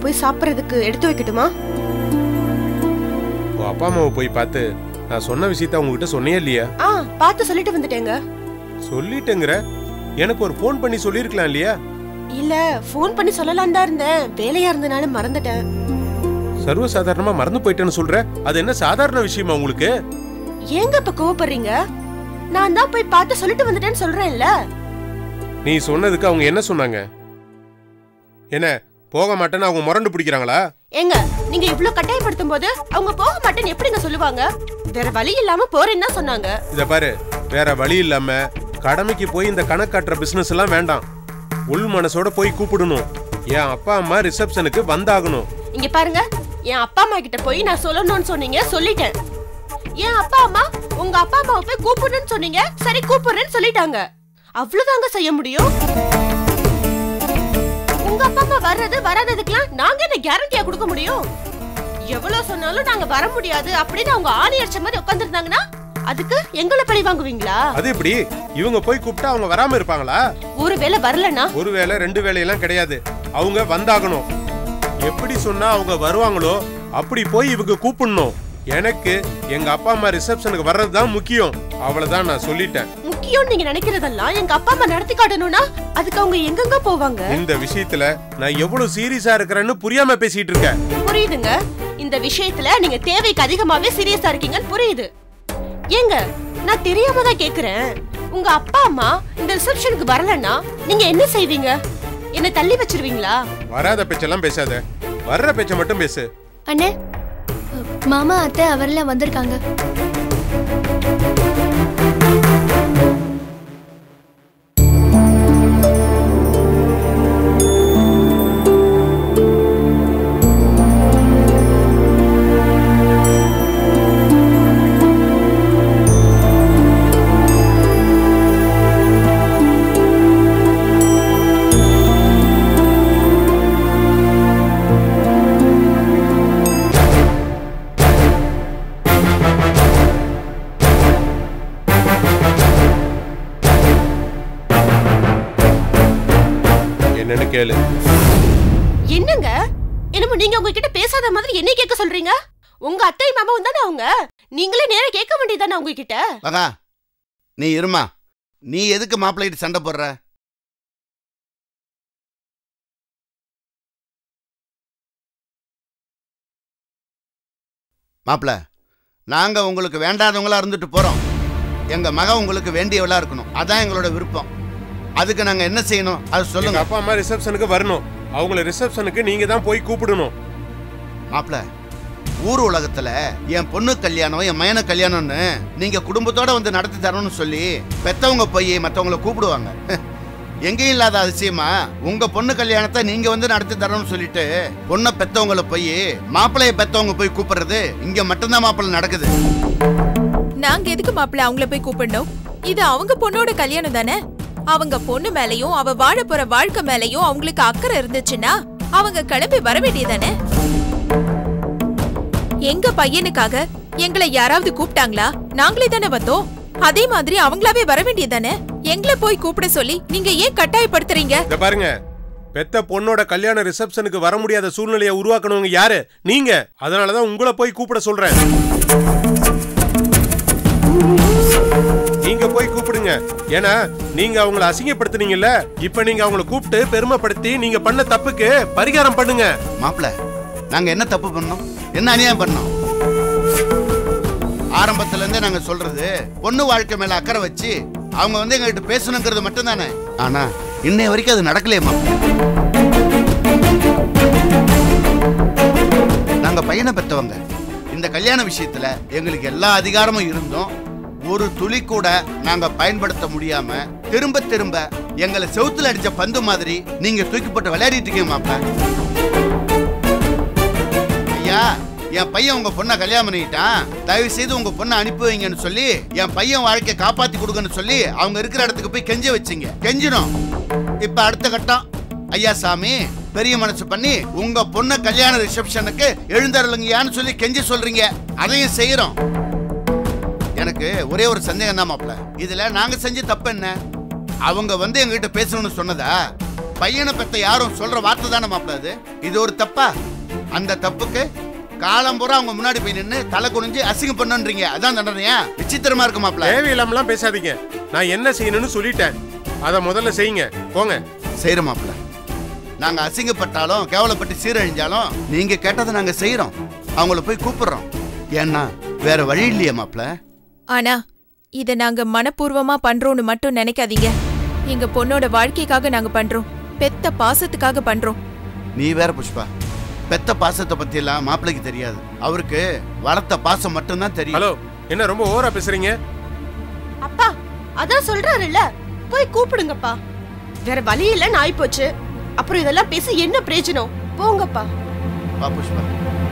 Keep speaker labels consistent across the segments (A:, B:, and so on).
A: போய் சாப்பிட்றதுக்கு எடுத்து வைக்கட்டுமா
B: உன் அப்பா அம்மாவை போய் பார்த்து நான் சொன்ன விஷயத்த உங்ககிட்ட சொன்னே இல்லையா
A: ஆ பார்த்து சொல்லிட்டு வந்துட்டேங்க
B: சொல்லிட்டேங்கிற எனக்கு ஒரு ஃபோன் பண்ணி சொல்லியிருக்கலாம் இல்லையா
A: இல்ல ஃபோன் பண்ணி சொல்லலாம் தான் இருந்தேன் வேலையா இருந்தனால மறந்துட்டேன்
B: சர்வசாதாரணமா மறந்து போயிட்டேன்னு சொல்ற அது என்ன சாதாரண விஷயமா உங்களுக்கு
A: ஏங்க இப்ப கோவப்படுறீங்க நான் தான் போய் பார்த்து சொல்லிட்டு வந்துட்டேன்னு சொல்றேன்ல
B: நீ சொன்னதுக்கு அவங்க என்ன சொன்னாங்க என்ன போக மாட்டேன்னு அவங்க முரண்டு பிடிக்கிறாங்களா
A: ஏங்க நீங்க இவ்ளோ கட்டாயப்படுத்தும் போது அவங்க போக மாட்டேன்னு எப்படிங்க சொல்லுவாங்க வேற வழி இல்லாம போறேன்னு தான் சொன்னாங்க
B: இத பாரு வேற வழி இல்லாம கடமைக்கு போய் இந்த கணக்கு காட்டுற பிசினஸ் எல்லாம் வேண்டாம் உள் மனசோட போய் கூப்பிடணும் என் அப்பா அம்மா ரிசப்ஷனுக்கு வந்தாகணும்
A: இங்க பாருங்க என் அப்பா அம்மா கிட்ட போய் நான் சொல்லணும்னு சொன்னீங்க சொல்லிட்டேன் என் அப்பா அம்மா உங்க அப்பா அம்மாவை போய் கூப்பிடணும்னு சொன்னீங்க சரி கூப்பிடுறேன்னு சொல்லிட்டாங்க அவ்வளவுதாங்க செய்ய முடியும் உங்க அப்பா அம்மா வர்றது வராததுக்கெல்லாம் நாங்க என்ன கேரண்டியா கொடுக்க முடியும் எவ்வளவு சொன்னாலும் நாங்க வர முடியாது அப்படின்னு அவங்க ஆணி அடிச்ச மாதிரி உட்காந்துருந்தாங்கன்னா அதுக்கு எங்களை பழி வாங்குவீங்களா
B: அது எப்படி இவங்க போய் கூப்பிட்டா அவங்க வராம இருப்பாங்களா
A: ஒருவேளை வரலன்னா
B: ஒரு வேளை ரெண்டு வேலையெல்லாம் கிடையாது அவங்க வந்தாகணும் எப்படி சொன்னா அவங்க வருவாங்களோ அப்படி போய் இவங்க கூப்பிடணும் எனக்கு எங்க அப்பா அம்மா ரிசப்ஷனுக்கு வர்றது தான் முக்கியம் அவ்வளவுதான் நான் சொல்லிட்டேன்
A: முக்கியம் நீங்க நினைக்கிறதெல்லாம் எங்க அப்பா அம்மா நடத்தி காட்டணும்னா அதுக்கு அவங்க எங்கெங்க போவாங்க
B: இந்த விஷயத்துல நான் எவ்வளவு சீரியஸா இருக்கிறேன்னு புரியாம பேசிட்டு இருக்கேன்
A: புரியுதுங்க இந்த விஷயத்துல நீங்க தேவைக்கு அதிகமாவே சீரியஸா இருக்கீங்கன்னு புரியுது ஏங்க நான் தெரியாம தான் கேக்குறேன் உங்க அப்பா அம்மா இந்த ரிசப்ஷனுக்கு வரலன்னா நீங்க என்ன செய்வீங்க என்ன தள்ளி வச்சிருவீங்களா
B: வராத பேச்செல்லாம் பேசாத வர்ற பேச்ச மட்டும் பேசு
C: அண்ணே மாமா அத்தை அவரெல்லாம் வந்திருக்காங்க
B: என்னன்னு கேளு
A: என்னங்க என்னமோ நீங்க உங்ககிட்ட பேசாத மாதிரி என்ன கேட்க சொல்றீங்க உங்க அத்தை மாமாவும் தானே அவங்க நீங்களே நேரா கேட்க வேண்டியதானே அவங்க கிட்ட
D: மகா நீ இருமா நீ எதுக்கு மாப்பிள்ளைட்டு சண்டை போடுற மாப்பிள்ள நாங்க உங்களுக்கு வேண்டாதவங்களா இருந்துட்டு போறோம் எங்க மக உங்களுக்கு வேண்டியவளா இருக்கணும் அதான் எங்களோட விருப்பம் அதுக்கு நாங்க என்ன செய்யணும் அது
B: எங்க
D: சொல்லுங்க
B: அப்பா அம்மா ரிசப்ஷனுக்கு வரணும் அவங்கள ரிசப்ஷனுக்கு நீங்க தான் போய் கூப்பிடணும்
D: மாப்பிள்ள ஊர் உலகத்துல என் பொண்ணு கல்யாணம் என் மயன கல்யாணம்னு நீங்க குடும்பத்தோட வந்து நடத்தி தரணும்னு சொல்லி பெத்தவங்க போய் மத்தவங்கள கூப்பிடுவாங்க எங்கேயும் இல்லாத அதிசயமா உங்க பொண்ணு கல்யாணத்தை நீங்க வந்து நடத்தி தரணும்னு சொல்லிட்டு பொண்ணை பெத்தவங்கள போய் மாப்பிள்ளைய பெத்தவங்க போய் கூப்பிடுறது இங்க மட்டும்தான் மாப்பிள்ளை நடக்குது
E: நாங்க எதுக்கு மாப்பிள்ள அவங்கள போய் கூப்பிடணும் இது அவங்க பொண்ணோட கல்யாணம் தானே அவங்க பொண்ணு மேலயும் அவ வாழ போற வாழ்க்கை மேலயும் அவங்களுக்கு அக்கறை இருந்துச்சுன்னா அவங்க கிளம்பி வர வேண்டியதானே எங்க பையனுக்காக எங்களை யாராவது கூப்பிட்டாங்களா நாங்களே தானே வந்தோம் அதே மாதிரி அவங்களாவே வர வேண்டியதானே எங்களை போய் கூப்பிட சொல்லி நீங்க ஏன் கட்டாயப்படுத்துறீங்க
B: இத பாருங்க பெத்த பொண்ணோட கல்யாண ரிசப்ஷனுக்கு வர முடியாத சூழ்நிலையை உருவாக்கணுங்க யாரு நீங்க அதனாலதான் உங்களை போய் கூப்பிட சொல்றேன் நீங்க போய் கூப்பிடுங்க ஏன்னா நீங்க அவங்கள அசிங்கப்படுத்துனீங்கல்ல இப்ப நீங்க அவங்கள கூப்பிட்டு பெருமைப்படுத்தி நீங்க பண்ண தப்புக்கு பரிகாரம் பண்ணுங்க
D: மாப்பிள்ள நாங்க என்ன தப்பு பண்ணோம் என்ன அநியாயம் பண்ணோம் ஆரம்பத்துல இருந்தே நாங்க சொல்றது பொண்ணு வாழ்க்கை மேல அக்கறை வச்சு அவங்க வந்து எங்ககிட்ட பேசணுங்கிறது மட்டும் தானே ஆனா இன்னைய வரைக்கும் அது நடக்கலையே மாப்பிள்ள நாங்க பையனை பெற்றவங்க இந்த கல்யாண விஷயத்துல எங்களுக்கு எல்லா அதிகாரமும் இருந்தும் ஒரு துளி கூட நாங்க பயன்படுத்த முடியாம திரும்ப திரும்ப எங்களை செவுத்துல அடிச்ச பந்து மாதிரி நீங்க தூக்கி போட்டு விளையாடிட்டு இருக்கீங்க மாப்பிள்ள ஐயா என் பையன் உங்க பொண்ணை கல்யாணம் பண்ணிக்கிட்டான் தயவு செய்து உங்க பொண்ணை அனுப்பி வைங்கன்னு சொல்லி என் பையன் வாழ்க்கையை காப்பாத்தி கொடுங்கன்னு சொல்லி அவங்க இருக்கிற இடத்துக்கு போய் கெஞ்ச வச்சீங்க கெஞ்சினோம் இப்ப அடுத்த கட்டம் ஐயா சாமி பெரிய மனசு பண்ணி உங்க பொண்ணை கல்யாண ரிசப்ஷனுக்கு எழுந்தருளுங்கயான்னு சொல்லி கெஞ்சி சொல்றீங்க அதையும் செய்யறோம் எனக்கு ஒரே ஒரு சந்தேகம் தான் மாப்ள இதுல நாங்க செஞ்ச தப்பு என்ன அவங்க வந்து எங்ககிட்ட பேசணும்னு சொன்னதா பையனை பெத்த யாரும் சொல்ற வார்த்தை தானே மாப்பிள அது இது ஒரு தப்பா அந்த தப்புக்கு காலம்பூரா அவங்க முன்னாடி போய் நின்னு தலை குனிஞ்சு அசிங்கம் பண்ணுன்றீங்க அதான் தண்டனையா விசித்திரமா இருக்கு மாப்பிள
B: தேவையில்லாமலாம் பேசாதீங்க நான் என்ன செய்யணும்னு சொல்லிட்டேன் அதை முதல்ல செய்யுங்க போங்க
D: செய்யற மாப்பிள நாங்க அசிங்கப்பட்டாலும் கேவலப்பட்டு சீரழிஞ்சாலும் நீங்க கேட்டதை நாங்க செய்யறோம் அவங்கள போய் கூப்பிடுறோம் ஏன்னா வேற வழி இல்லையா மாப்பிள
E: ஆனா இத நாங்க மனப்பூர்வமா பண்றோம்னு மட்டும் நினைக்காதீங்க எங்க பொண்ணோட வாழ்க்கைக்காக நாங்க பண்றோம் பெத்த பாசத்துக்காக பண்றோம்
D: நீ வேற புஷ்பா பெத்த பாசத்தை பத்தி எல்லாம் மாப்பிளைக்கு தெரியாது அவருக்கு வளர்த்த பாசம் மட்டும்தான் தெரியும்
B: ஹலோ என்ன ரொம்ப ஓவரா பேசுறீங்க
A: அப்பா அதான் சொல்றாருல்ல போய் கூப்பிடுங்கப்பா வேற வழி இல்ல நாய் போச்சு அப்புறம் இதெல்லாம் பேசி என்ன பிரயோஜனம் போங்கப்பா
D: வா புஷ்பா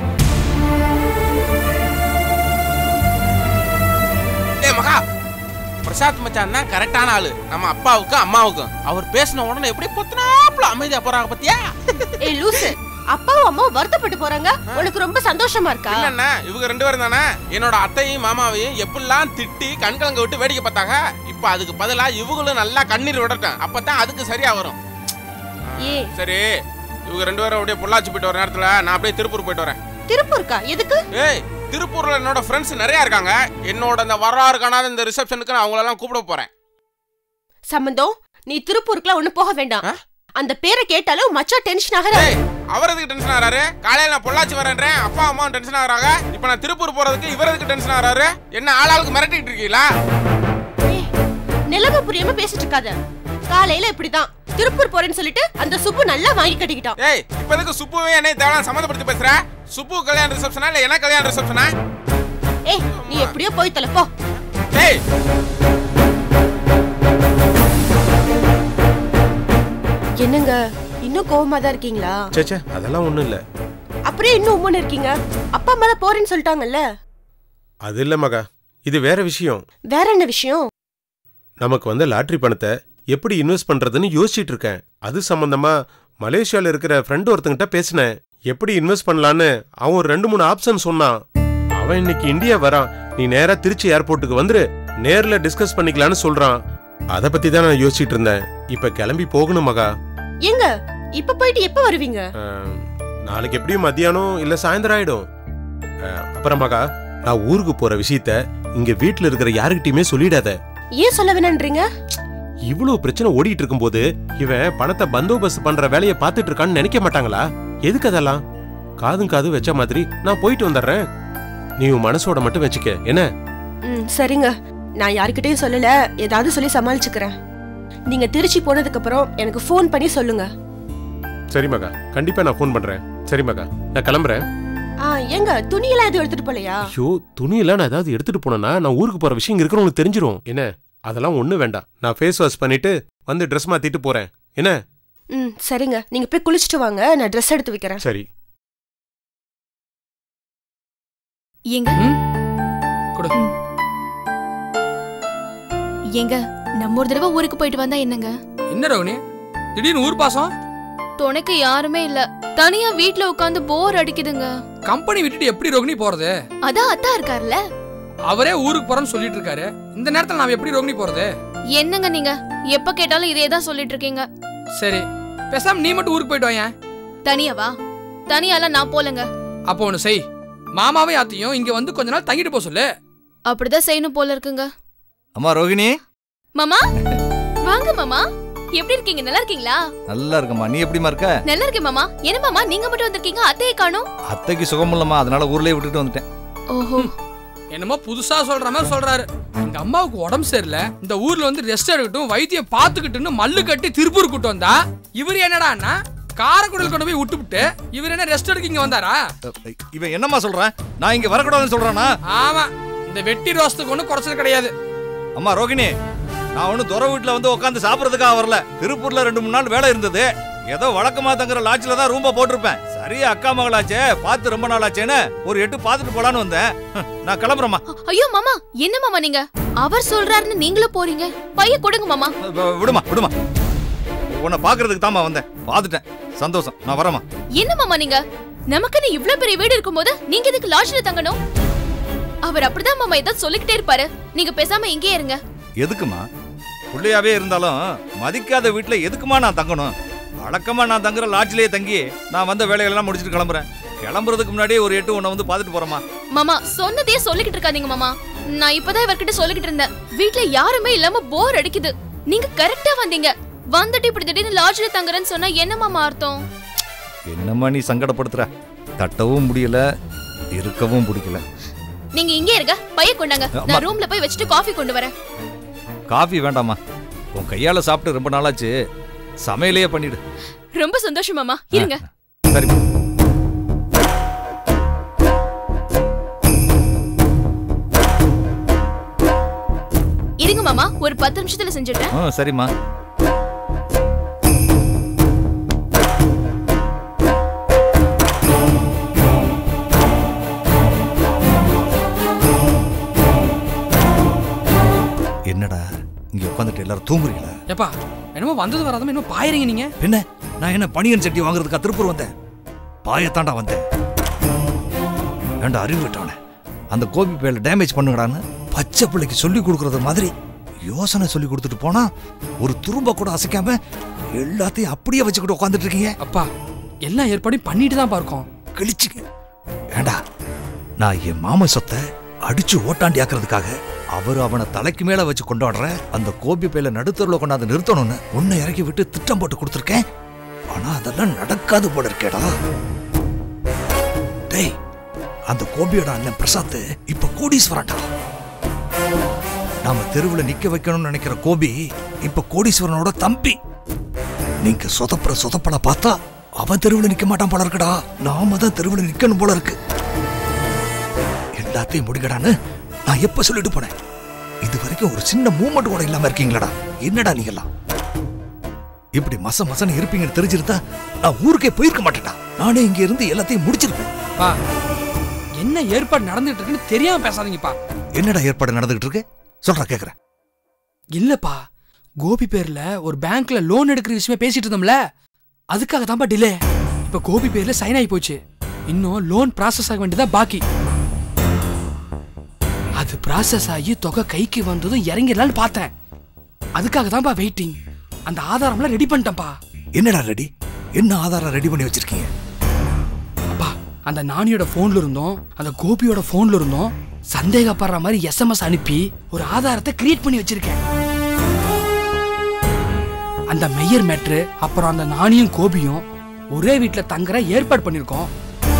F: ஏ மகா பிரசாத் மச்சான் தான் கரெக்டான ஆளு நம்ம அப்பாவுக்கும் அம்மாவுக்கும் அவர் பேசின உடனே எப்படி பொத்துனாப்புல அமைதியா போறாங்க பத்தியா
A: ஏய் லூசு அப்பாவும் அம்மாவும் வருத்தப்பட்டு போறாங்க உனக்கு ரொம்ப சந்தோஷமா இருக்கா
F: என்னண்ணா இவங்க ரெண்டு பேரும் தானே என்னோட அத்தையும் மாமாவையும் எப்படிலாம் திட்டி கண்கலங்க விட்டு வேடிக்கை பார்த்தாங்க இப்ப அதுக்கு பதிலா இவங்களும் நல்லா கண்ணீர் விடட்டும் அப்பதான் அதுக்கு சரியா வரும்
A: ஏ
F: சரி இவங்க ரெண்டு பேரும் அப்படியே பொள்ளாச்சி போயிட்டு வர நேரத்துல நான் அப்படியே திருப்பூர் போயிட்டு வரேன்
A: திருப்பூர்க்கா எதுக்கு
F: ஏய் திருப்பூர்ல என்னோட ஃப்ரெண்ட்ஸ் நிறைய இருக்காங்க என்னோட இந்த வரலாறு காணாத இந்த ரிசப்ஷனுக்கு நான் அவங்களெல்லாம் கூப்பிட போறேன்
A: சம்பந்தம் நீ திருப்பூருக்குலாம் ஒண்ணு போக வேண்டாம்
F: ஆ?
A: அந்த பேரை கேட்டாலும் மச்சான் டென்ஷன் ஆகுற
F: ஏய் அவர் எதுக்கு டென்ஷன் ஆறாரு காலையில நான் பொள்ளாச்சி வரேன்றேன் அப்பா அம்மாவும் டென்ஷன் ஆகுறாங்க இப்போ நான் திருப்பூர் போறதுக்கு இவர் எதுக்கு டென்ஷன் ஆறாரு என்ன ஆளாளுக்கு மிரட்டிட்டு இருக்கீங்களா
A: ஏய், நிலைமை புரியாம பேசிட்டு இருக்காத காலையில இப்படிதான் திருப்பூர் போறேன்னு சொல்லிட்டு அந்த சுப்பு நல்லா வாங்கி கட்டிக்கிட்டான்
F: ஏய் இப்போ எதுக்கு சுப்புவே என்னை தேவலாம் சம்மந்தப்படுத்தி பேசுற சுப்பு கல்யாண ரிசப்ஷனா இல்ல என்ன கல்யாண ரிசப்ஷனா
A: ஏய் நீ எப்படியோ போய் தொலை போ
F: ஏய்
A: என்னங்க இன்னும் கோவமா தான் இருக்கீங்களா
B: சேச்சே அதெல்லாம் ஒண்ணும் இல்ல
A: அப்படியே இன்னும் உம்மன்னு இருக்கீங்க அப்பா அம்மா தான் போறேன்னு சொல்லிட்டாங்கல்ல
B: அது இல்ல மகா இது வேற விஷயம்
A: வேற என்ன விஷயம்
B: நமக்கு வந்த லாட்டரி பணத்தை எப்படி இன்வெஸ்ட் பண்றதுன்னு யோசிச்சிட்டு இருக்கேன் அது சம்பந்தமா மலேசியால இருக்கிற ஃப்ரெண்ட் ஒருத்தங்கிட்ட பேசினேன் எப்படி இன்வெஸ்ட் பண்ணலான்னு அவன் ஒரு ரெண்டு மூணு ஆப்ஷன் சொன்னான் அவன் இன்னைக்கு இந்தியா வரான் நீ நேரா திருச்சி ஏர்போர்ட்டுக்கு வந்துரு நேர்ல டிஸ்கஸ் பண்ணிக்கலான்னு சொல்றான் அத பத்தி தான் நான் யோசிச்சிட்டு இருந்தேன் இப்ப கிளம்பி போகணும் மகா
A: ஏங்க இப்ப போயிட்டு எப்ப வருவீங்க
B: அஹ், நாளைக்கு எப்படியும் மத்தியானம் இல்ல சாயந்தரம் ஆயிடும் அஹ், அப்புறம் மகா நான் ஊருக்கு போற விஷயத்த இங்க வீட்ல இருக்கிற யாருக்கிட்டயுமே சொல்லிடாத
A: ஏன் சொல்ல வேணான்றீங்க
B: இவ்வளவு பிரச்சனை ஓடிட்டு இருக்கும்போது இவன் பணத்தை பந்தோபஸ்து பண்ற வேலையை பார்த்துட்டு இருக்கான்னு நினைக்க மாட்டாங்களா எதுக்கு அதெல்லாம் காதும் காது வச்ச மாதிரி நான் போயிட்டு வந்துடுறேன் நீ உன் மனசோட மட்டும் வச்சுக்க என்ன
A: ம் சரிங்க நான் யார்கிட்டயும் சொல்லல ஏதாவது சொல்லி சமாளிச்சுக்கிறேன் நீங்க திருச்சி போனதுக்கு அப்புறம் எனக்கு ஃபோன் பண்ணி சொல்லுங்க
B: சரி மகா கண்டிப்பா நான் ஃபோன் பண்றேன் சரி மகா நான் கிளம்புறேன்
A: ஆ ஏங்க துணியெல்லாம் எதுவும் எடுத்துட்டு போலையா
B: ஐயோ துணியெல்லாம் நான் ஏதாவது எடுத்துட்டு போனேன்னா நான் ஊருக்கு போற விஷயம் இங்க இருக்கிறவங்களுக்கு தெரிஞ்சிரும் என்ன அதெல்லாம் ஒண்ணு வேண்டாம் நான் ஃபேஸ் வாஷ் பண்ணிட்டு வந்து ட்ரெஸ் மாத்திட்டு போறேன் என்ன
A: ம் சரிங்க நீங்க போய் குளிச்சுட்டு வாங்க நான் ட்ரெஸ் எடுத்து வைக்கிறேன்
B: சரி
E: ஏங்க
G: ம்? கொடு.
E: ம். ஏங்க
C: நம்ம ஒரு தடவை ஊருக்கு போயிட்டு வந்தா என்னங்க
G: என்ன ரோகிணி திடீர்னு ஊர் பாசம்
C: துணைக்கு யாருமே இல்ல தனியா வீட்ல உட்காந்து போர் அடிக்குதுங்க
G: கம்பெனி விட்டுட்டு எப்படி ரோகிணி போறது
C: அதான் அத்தா இருக்கார்ல
G: அவரே ஊருக்கு போறேன்னு சொல்லிட்டு இருக்காரு இந்த நேரத்துல நாம எப்படி ரோகிணி போறது
C: என்னங்க நீங்க எப்ப கேட்டாலும் இதே தான் சொல்லிட்டு இருக்கீங்க
G: சரி பேசாம நீ மட்டும் ஊருக்கு போயிட்டு வாயேன்
C: தனியாவா தனியாலாம் நான் போலங்க
G: அப்போ ஒண்ணு செய் மாமாவே ஆத்தியும் இங்க வந்து கொஞ்ச நாள் தங்கிட்டு போக சொல்லு
C: அப்படிதான் செய்யணும் போல இருக்குங்க
H: அம்மா ரோகிணி
C: மாமா வாங்க மாமா எப்படி இருக்கீங்க நல்லா இருக்கீங்களா
H: நல்லா இருக்கம்மா நீ எப்படிம்மா இருக்க
C: நல்லா இருக்கேன் மாமா என்ன மாமா நீங்க மட்டும் வந்திருக்கீங்க அத்தையை காணோம்
H: அத்தைக்கு சுகம் இல்லம்மா அதனால ஊர்லயே விட்டுட்டு வந்துட்டேன்
C: ஓஹோ
G: என்னமோ புதுசா சொல்ற மாதிரி சொல்றாரு எங்க அம்மாவுக்கு உடம்பு சரியில்லை இந்த ஊர்ல வந்து ரெஸ்ட் எடுக்கட்டும் வைத்தியம் பாத்துக்கிட்டுன்னு மல்லு கட்டி திருப்பூர் கூட்டு வந்தா இவர் என்னடான்னா காரைக்குடியில் கொண்டு போய் விட்டுவிட்டு இவர் என்ன ரெஸ்ட் எடுக்க இங்க வந்தாரா
H: இவன் என்னம்மா சொல்றான் நான் இங்க வரக்கூடாதுன்னு சொல்றானா
G: ஆமா இந்த வெட்டி ரோஸ்துக்கு ஒன்றும் குறைச்சல் கிடையாது
H: அம்மா ரோகிணி நான் ஒன்றும் துறை வீட்டில் வந்து உட்காந்து சாப்பிட்றதுக்காக வரல திருப்பூர்ல ரெண்டு மூணு நாள் வேலை இருந்தது ஏதோ வழக்கமா தங்குற லாட்ஜில் தான் ரூம்ப போட்டிருப்பேன் சரியா அக்கா மகளாச்சே பார்த்து ரொம்ப நாள் ஆச்சேன்னு ஒரு எட்டு பார்த்துட்டு போலான்னு வந்தேன் ஹம், நான் கிளம்புறேம்மா
C: ஐயோ மாமா என்ன மாமா நீங்க அவர் சொல்றாருன்னு நீங்களும் போறீங்க பைய கொடுங்க மாமா
H: வி- விடுமா விடுமா உன்னை பார்க்கறதுக்கு தாம்மா வந்தேன் பார்த்துட்டேன் சந்தோஷம் நான் வரேம்மா
C: என்ன மாமா நீங்க நமக்குன்னு இவ்ளோ பெரிய வீடு இருக்கும்போது நீங்க எதுக்கு லாட்ஜ்ல தங்கணும் அவர் அப்படிதான் மாமா ஏதாவது சொல்லிக்கிட்டே இருப்பாரு நீங்க பேசாம இங்கே இருங்க
H: எதுக்குமா பிள்ளையாவே இருந்தாலும் மதிக்காத வீட்டில் எதுக்குமா நான் தங்கணும் வழக்கமா நான் தங்குற லாட்ஜ்லயே தங்கி நான் வந்த வேலைகளெல்லாம் முடிச்சுட்டு கிளம்புறேன் கிளம்புறதுக்கு முன்னாடியே ஒரு எட்டு உன்னை வந்து பார்த்துட்டு போறேமா
C: மாமா சொன்னதையே சொல்லிக்கிட்டு இருக்காதீங்க மாமா நான் இப்பதான் இவர்கிட்ட சொல்லிக்கிட்டு இருந்தேன் வீட்ல யாருமே இல்லாம போர் அடிக்குது நீங்க கரெக்டா வந்தீங்க வந்துட்டு இப்படி திடீர்னு லாட்ஜ்ல தங்குறேன்னு சொன்னா என்ன மாமா அர்த்தம்
H: என்னம்மா நீ சங்கடப்படுத்துற தட்டவும் முடியல இருக்கவும் பிடிக்கல
C: நீங்க இங்கே இருங்க பைய கொண்டாங்க
H: அம்மா.
C: நான் ரூம்ல போய் வச்சுட்டு காஃபி கொண்டு வரேன்
H: காஃபி வேண்டாமா உன் கையால சாப்பிட்டு ரொம்ப நாளாச்சு சமையலையே பண்ணிடு
C: ரொம்ப சந்தோஷம் மாமா இருங்க
H: சரி
C: இருங்க மாமா ஒரு பத்து நிமிஷத்துல செஞ்சுடுறேன்
H: ஆ சரிம்மா என்னடா இங்க உட்காந்துட்டு எல்லாரும் தூங்குறீங்களா
G: ஏப்பா என்னமோ வந்தது வராதம இன்னும் பாயறீங்க நீங்க
H: என்ன நான் என்ன பனியன் சட்டி வாங்குறதுக்கா திருப்பூர் வந்தேன் பாயத்தாண்டா வந்தேன் ஏண்டா அறிவு விட்டவனே அந்த கோபி பேல டேமேஜ் பண்ணுங்கடான்னு பச்சை பிள்ளைக்கு சொல்லி கொடுக்கறது மாதிரி யோசனை சொல்லி கொடுத்துட்டு போனா ஒரு துரும்ப கூட அசைக்காம எல்லாத்தையும் அப்படியே வச்சுக்கிட்டு உட்காந்துட்டு இருக்கீங்க
G: அப்பா எல்லா ஏற்பாடையும் பண்ணிட்டு தான் இருக்கோம்
H: கிழிச்சுங்க ஏண்டா நான் என் மாமன் சொத்தை அடிச்சு ஓட்டாண்டி ஆக்குறதுக்காக அவர் அவனை தலைக்கு மேல வச்சு கொண்டாடுற அந்த கோபி பையில நடுத்தருல கொண்டாந்து நிறுத்தணும்னு உன்னை இறக்கி விட்டு திட்டம் போட்டு கொடுத்துருக்கேன் ஆனா அதெல்லாம் நடக்காது போல இருக்கேடா டேய் அந்த கோபியோட அண்ணன் பிரசாத் இப்ப கோடீஸ்வரன்டா நாம தெருவுல நிக்க வைக்கணும்னு நினைக்கிற கோபி இப்ப கோடீஸ்வரனோட தம்பி நீங்க சொதப்புற சொதப்பட பார்த்தா அவன் தெருவுல நிக்க மாட்டான் போல இருக்குடா நாம தான் தெருவுல நிக்கணும் போல இருக்கு எல்லாத்தையும் முடிக்கடான்னு நான் எப்ப சொல்லிட்டு போனேன் இது வரைக்கும் ஒரு சின்ன மூமெண்ட் கூட இல்லாம இருக்கீங்களடா என்னடா நீங்கெல்லாம் இப்படி மச மசன்னு இருப்பீங்கன்னு தெரிஞ்சிருந்தா நான் ஊருக்கே போயிருக்க மாட்டேன்டா நானே இங்க இருந்து எல்லாத்தையும் முடிச்சிருப்பேன்
G: பா என்ன ஏற்பாடு நடந்துட்டு இருக்குன்னு தெரியாம பேசாதீங்கப்பா
H: என்னடா ஏற்பாடு நடந்துகிட்டு இருக்கு சொல்றா கேக்குறேன்
G: இல்லப்பா கோபி பேர்ல ஒரு பேங்க்ல லோன் எடுக்கிற விஷயமே பேசிட்டு இருந்தோம்ல அதுக்காக தான்ப்பா டிலே இப்ப கோபி பேர்ல சைன் ஆகி போச்சு இன்னும் லோன் ப்ராசஸ் ஆக வேண்டியதா பாக்கி அது ப்ராசஸ் ஆகி தொகை கைக்கு வந்ததும் இறங்கிடலான்னு பார்த்தேன் அதுக்காக தான்ப்பா வெயிட்டிங் அந்த ஆதாரம்லாம் ரெடி பண்ணிட்டேன்ப்பா
H: என்னடா ரெடி என்ன ஆதாரம் ரெடி பண்ணி வச்சிருக்கீங்க
G: அப்பா அந்த நானியோட போன்ல இருந்தோம் அந்த கோபியோட போன்ல இருந்தோம் சந்தேகப்படுற மாதிரி எஸ்எம்எஸ் அனுப்பி ஒரு ஆதாரத்தை கிரியேட் பண்ணி வச்சிருக்கேன் அந்த மெய்யர் மேட்ரு அப்புறம் அந்த நானியும் கோபியும் ஒரே வீட்ல தங்குற ஏற்பாடு பண்ணிருக்கோம்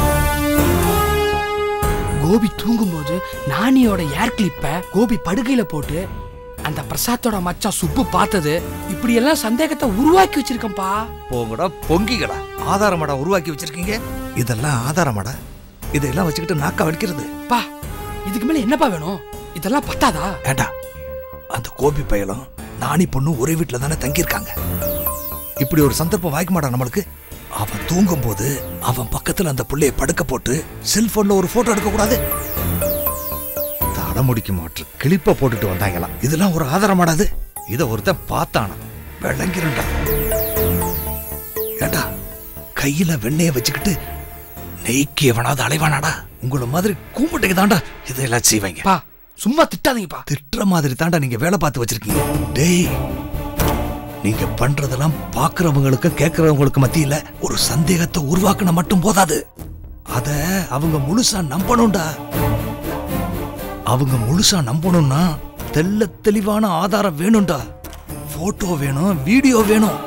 G: கோபி தூங்கும்போது நானியோட ஏர் கிளிப்ப கோபி படுக்கையில போட்டு அந்த பிரசாத்தோட மச்சான் சுப்பு பார்த்தது இப்படி எல்லாம் சந்தேகத்தை உருவாக்கி வச்சிருக்கேன்ப்பா
H: போங்கடா பொங்கிக்கடா ஆதாரமாடா உருவாக்கி வச்சிருக்கீங்க இதெல்லாம் ஆதாரமாடா இதெல்லாம் வச்சுக்கிட்டு நாக்கா வலிக்கிறது
G: பா இதுக்கு மேல என்னப்பா வேணும் இதெல்லாம் பத்தாதா
H: ஏண்டா அந்த கோபி பயலும் நாணி பொண்ணு ஒரே வீட்டில் தானே தங்கியிருக்காங்க இப்படி ஒரு சந்தர்ப்பம் வாய்க்குமாடா நம்மளுக்கு அவன் தூங்கும்போது அவன் பக்கத்துல அந்த புள்ளைய படுக்க போட்டு செல்போன்ல ஒரு போட்டோ எடுக்க கூடாது தலை முடிக்க மாற்று கிளிப்ப போட்டுட்டு வந்தாங்களாம் இதெல்லாம் ஒரு ஆதாரமாடாது இத ஒருத்தன் பார்த்தானா விளங்கிருண்டா ஏண்டா கையில வெண்ணெய வச்சுக்கிட்டு நெய்க்கு எவனாவது அலைவானாடா உங்கள மாதிரி கூப்பிட்டுக்கு தாண்டா இதெல்லாம் செய்வாங்க
G: பா சும்மா திட்டாதீங்கப்பா
H: திட்டுற மாதிரி தாண்டா நீங்க வேலை பார்த்து வச்சிருக்கீங்க டேய் நீங்க பண்றதெல்லாம் பாக்குறவங்களுக்கு கேக்குறவங்களுக்கு மத்தியில ஒரு சந்தேகத்தை உருவாக்குன மட்டும் போதாது அத அவங்க முழுசா நம்பணும்டா அவங்க முழுசா நம்பணும்னா தெள்ள தெளிவான ஆதாரம் வேணும்டா போட்டோ வேணும் வீடியோ வேணும்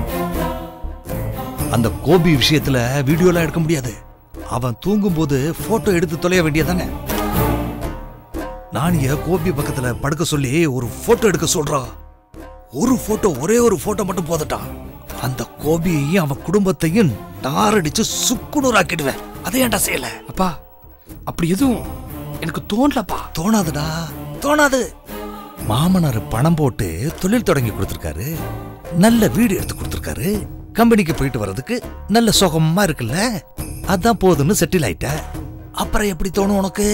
H: அந்த கோபி விஷயத்துல வீடியோலாம் எடுக்க முடியாது அவன் தூங்கும்போது போட்டோ எடுத்து தொலைய வேண்டியதானே நானிய கோபி பக்கத்துல படுக்க சொல்லி ஒரு போட்டோ எடுக்க சொல்றா ஒரு போட்டோ ஒரே ஒரு போட்டோ மட்டும் போதட்டான் அந்த கோபியையும் அவன் குடும்பத்தையும் நாரடிச்சு சுக்குநூறாக்கிடுவேன் அதை ஏன்டா செய்யல
G: அப்பா அப்படி எதுவும் எனக்கு தோணலப்பா
H: தோணாதுடா தோணாது மாமனார் பணம் போட்டு தொழில் தொடங்கி கொடுத்துருக்காரு நல்ல வீடு எடுத்து கொடுத்துருக்காரு கம்பெனிக்கு போயிட்டு வர்றதுக்கு நல்ல சுகமா இருக்குல்ல அதான் போதும்னு செட்டில் ஆயிட்ட அப்புறம் எப்படி தோணும் உனக்கு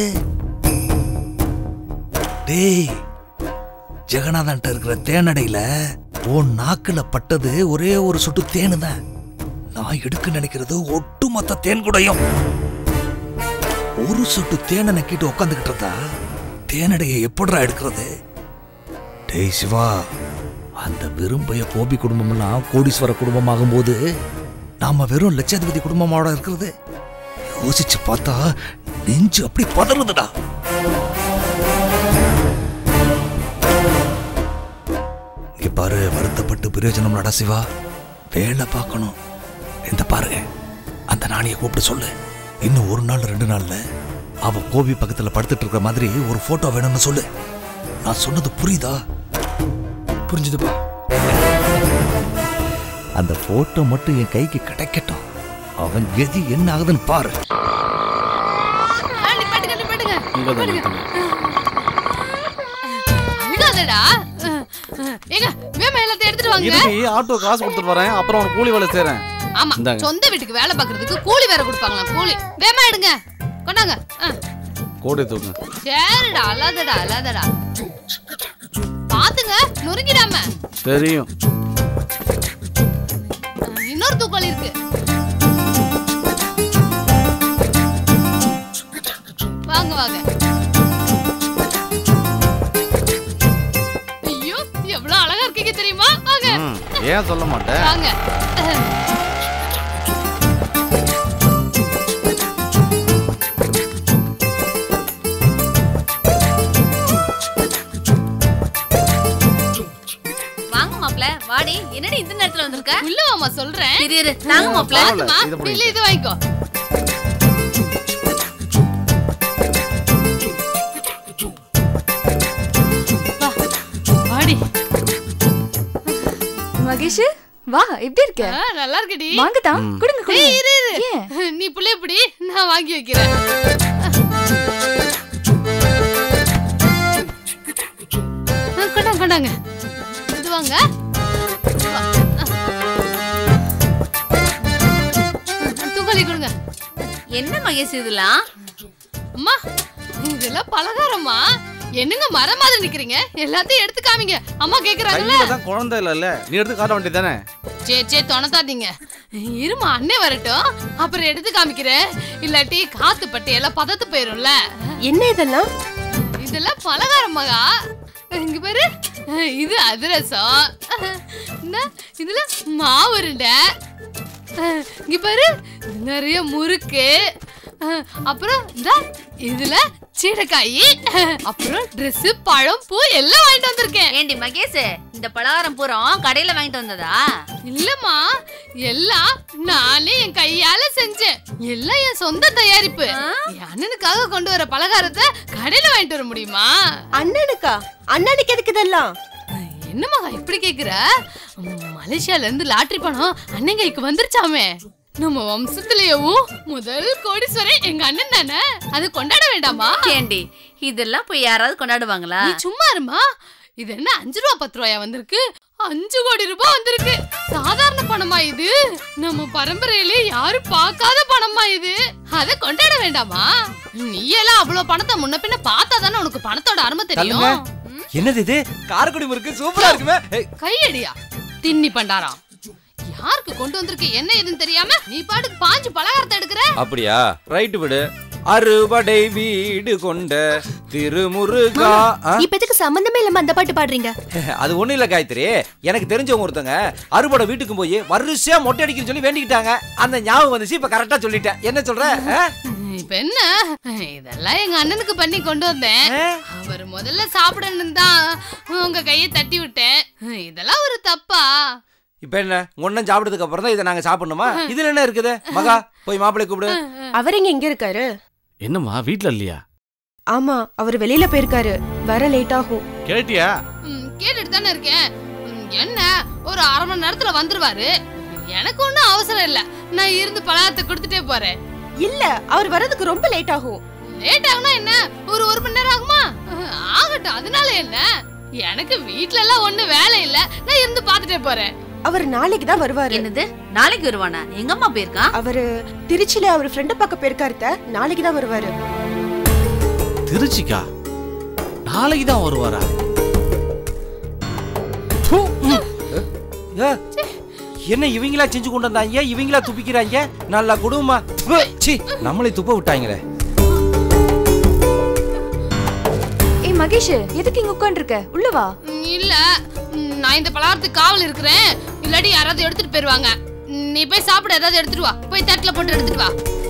H: டேய் ஜெகநாதன்ட்ட இருக்கிற தேனடையில உன் நாக்குல பட்டது ஒரே ஒரு சொட்டு தேனு தான் நான் எடுக்க நினைக்கிறது ஒட்டுமொத்த தேன் கூடையும் ஒரு சொட்டு தேனை நக்கிட்டு உட்காந்துக்கிட்டு இருந்தா தேனடைய எப்படிடா எடுக்கிறது டேய் சிவா அந்த விரும்பைய கோபி குடும்பம்லாம் கோடீஸ்வர குடும்பமாகும் போது நாம வெறும் லட்சாதிபதி குடும்பமாவோட இருக்கிறது யோசிச்சு பார்த்தா நெஞ்சு அப்படி பதறுதுடா இங்க பாரு வருத்தப்பட்டு பிரயோஜனம் நடா சிவா வேலை பார்க்கணும் இந்த பாருங்க அந்த நாணியை கூப்பிட்டு சொல்லு இன்னும் ஒரு நாள் ரெண்டு நாள்ல அவ கோபி பக்கத்துல படுத்துட்டு இருக்கிற மாதிரி ஒரு போட்டோ வேணும்னு சொல்லு நான் சொன்னது புரியுதா
G: புரிஞ்சுதுப்பா
H: அந்த போட்டோ மட்டும் என் கைக்கு கிடைக்கட்டும் அவன் கதி என்ன ஆகுதுன்னு பாரு
C: ஆ, நிப்பாட்டுங்க நிப்பாட்டுங்க நிப்பாட்டுங்க. அழுகாதடா ஏங்க வேமா எல்லாத்தையும் எடுத்துட்டு வாங்க
I: இதுக்கு ஆட்டோ காசு கொடுத்துட்டு வரேன் அப்புறம் உனக்கு கூலி வேலை செய்றேன்
C: ஆமா
I: இந்தாங்க.
C: சொந்த வீட்டுக்கு வேலை பாக்குறதுக்கு கூலி வேற கொடுப்பாங்களாம் கூலி வேமா எடுங்க கொண்டாங்க ஆ.
I: கோடை தூக்குங்க
C: சரிடா அல்லாதடா அல்லாதடா பாத்துங்க நொறுங்கிடாம
I: தெரியும்
C: ஆ, இன்னொரு தூக்கல் இருக்கு வாங்க வாங்க ஐயோ எவ்வளவு அழகா இருக்கீங்க தெரியுமா வாங்க
I: ம், ஏன் சொல்ல மாட்டேன்
C: வாங்க
J: வாங்க மாப்ள வாடி என்னடி இந்த நேரத்துல வந்திருக்க
C: உள்ள வாமா சொல்றேன்
J: இரு இரு நாங்க மாப்ள
I: பரவாயில்ல,
C: பாத்துமா
I: இதை பிடிங்க.
C: இல்ல இது வாங்கிக்கோ வா, வாடி
K: மகேஷ் வா எப்படி இருக்க
C: ஆ, நல்லா இருக்கடி
K: வாங்கதா கொடுங்க
C: ஏய்,
K: கொடுங்க
C: இரு இரு
K: ஏன்
C: நீ புள்ளைய பிடி நான் வாங்கி வைக்கிறேன் ஆ, கொண்டாங்க கொண்டாங்க இது வாங்க தூக்காளி கொடுங்க
J: என்ன மகேஷ் இதெல்லாம்
C: அம்மா இதெல்லாம் பலகாரமா என்னங்க மரம் மாதிரி நிக்கிறீங்க எல்லாத்தையும் எடுத்து காமிங்க அம்மா கேக்குறாங்கல்ல
I: கையில தான் குழந்தை இல்ல நீ எடுத்து காட்ட வேண்டியது தானே
C: சே சே தொணத்தாதீங்க இருமா அண்ணே வரட்டும் அப்புறம் எடுத்து காமிக்கிறேன் இல்லாட்டி காத்து பட்டு எல்லாம் பதத்து போயிரும்ல
A: என்ன இதெல்லாம்
C: இதெல்லாம் பலகாரம் மகா இங்க பாரு இது அதிரசம் என்ன இதுல மாவு உருண்டை இங்க பாரு நிறைய முறுக்கு அப்புறம் இந்த இதுல சீடைக்காய் அப்புறம் Dress பழம் பூ எல்லாம் வாங்கிட்டு வந்திருக்கேன்
J: ஏண்டி மகேஷ் இந்த பலகாரம் பூரம் கடையில வாங்கிட்டு வந்ததா
C: இல்லம்மா எல்லாம் நானே என் கையால செஞ்சேன் எல்லாம் என் சொந்த தயாரிப்பு என் அண்ணனுக்காக கொண்டு வர பலகாரத்தை கடையில வாங்கிட்டு வர முடியுமா
A: அண்ணனுக்கா அண்ணனுக்கு எதுக்கு இதெல்லாம்
C: என்னம்மா இப்படி கேக்குற ம், மலேசியால இருந்து லாட்டரி பணம் அண்ணன் கைக்கு வந்துருச்சாமே நம்ம வம்சத்திலேயவும் முதல் கோடீஸ்வரன் எங்க அண்ணன் தானே அது கொண்டாட வேண்டாமா
J: ஏண்டி இதெல்லாம் போய் யாராவது கொண்டாடுவாங்களா
C: நீ சும்மா இருமா இது என்ன அஞ்சு ரூபா பத்து ரூபாயா வந்திருக்கு அஞ்சு கோடி ரூபாய் வந்திருக்கு சாதாரண பணமா இது நம்ம பரம்பரையிலே யாரும் பார்க்காத பணமா இது அத கொண்டாட வேண்டாமா நீ எல்லாம் அவ்வளவு பணத்தை முன்ன பின்ன பார்த்தா தானே உனக்கு பணத்தோட அருமை தெரியும் ம்,
L: என்னது இது காரக்குடி முறுக்கு சூப்பரா இருக்குமே ஏய்,
C: கையடியா தின்னி பண்டாராம் யாருக்கு கொண்டு வந்திருக்கு என்ன ஏதுன்னு தெரியாம நீ பாட்டுக்கு பாஞ்சு பலகாரத்தை எடுக்கிற
L: அப்படியா ரைட்டு விடு அறுபடை வீடு கொண்ட திருமுருகா ஆ?
K: இப்ப எதுக்கு சம்பந்தமே இல்லாம அந்த பாட்டு பாடுறீங்க
L: அது ஒண்ணும் இல்ல காயத்ரி எனக்கு தெரிஞ்சவங்க ஒருத்தங்க அறுபடை வீட்டுக்கு போய் வரிசையா மொட்டை அடிக்கணும்னு சொல்லி வேண்டிக்கிட்டாங்க அந்த ஞாபகம் வந்துச்சு இப்ப கரெக்டா சொல்லிட்டேன் என்ன சொல்ற ஆ?
C: இப்ப என்ன இதெல்லாம் எங்க அண்ணனுக்கு பண்ணி கொண்டு வந்தேன் அவர் முதல்ல சாப்பிடணும் தான் உங்க கையை தட்டி விட்டேன் இதெல்லாம் ஒரு தப்பா
L: இப்ப என்ன ஒன்னும் சாப்பிட்டதுக்கு அப்புறம் தான் இதை நாங்க சாப்பிடணுமா இதுல என்ன இருக்குது மகா போய் மாப்பிள்ளை கூப்பிடு
A: அவர் எங்க இங்க இருக்காரு
I: என்னம்மா வீட்ல இல்லையா
A: ஆமா அவர் வெளியில போயிருக்காரு வர லேட் ஆகும்
I: கேட்டியா
C: ம், கேட்டுட்டு தானே இருக்கேன் ம், என்ன ஒரு அரை மணி நேரத்துல வந்துருவாரு எனக்கு ஒண்ணும் அவசரம் இல்ல நான் இருந்து பலகாரத்தை கொடுத்துட்டே போறேன்
A: இல்ல அவர் வர்றதுக்கு ரொம்ப லேட் ஆகும்
C: லேட் ஆகுனா என்ன ஒரு ஒரு மணி நேரம் ஆகுமா அஹ், ஆகட்டும் அதனால என்ன எனக்கு வீட்ல எல்லாம் ஒண்ணு வேலை இல்ல நான் இருந்து பாத்துட்டே போறேன்
A: அவர் நாளைக்கு தான் வருவாரு
J: என்னது நாளைக்கு வருவானா எங்கம்மா போயிருக்கான்
A: அவரு திருச்சியில அவர் ஃப்ரெண்ட பார்க்க போயிருக்காரு அத்தை. நாளைக்கு தான் வருவாரு
I: திருச்சிக்கா நாளைக்கு தான் வருவாரா
L: ஏ, என்ன இவங்களா செஞ்சு கொண்டு வந்தாங்க இவங்களா துப்பிக்கிறாங்க நல்லா குடும்பமா ப்பு, சீ நம்மளை துப்ப விட்டாங்களே
K: ஏய் மகேஷ் எதுக்கு இங்க உட்காந்துருக்க உள்ள வா
C: ம், இல்ல ம், நான் இந்த பலகாரத்துக்கு காவல் இருக்கிறேன் இல்லாட்டி யாராவது எடுத்துட்டு போயிருவாங்க நீ போய் சாப்பிட ஏதாவது எடுத்துட்டு வா போய் தட்டுல போட்டு எடுத்துட்டு வா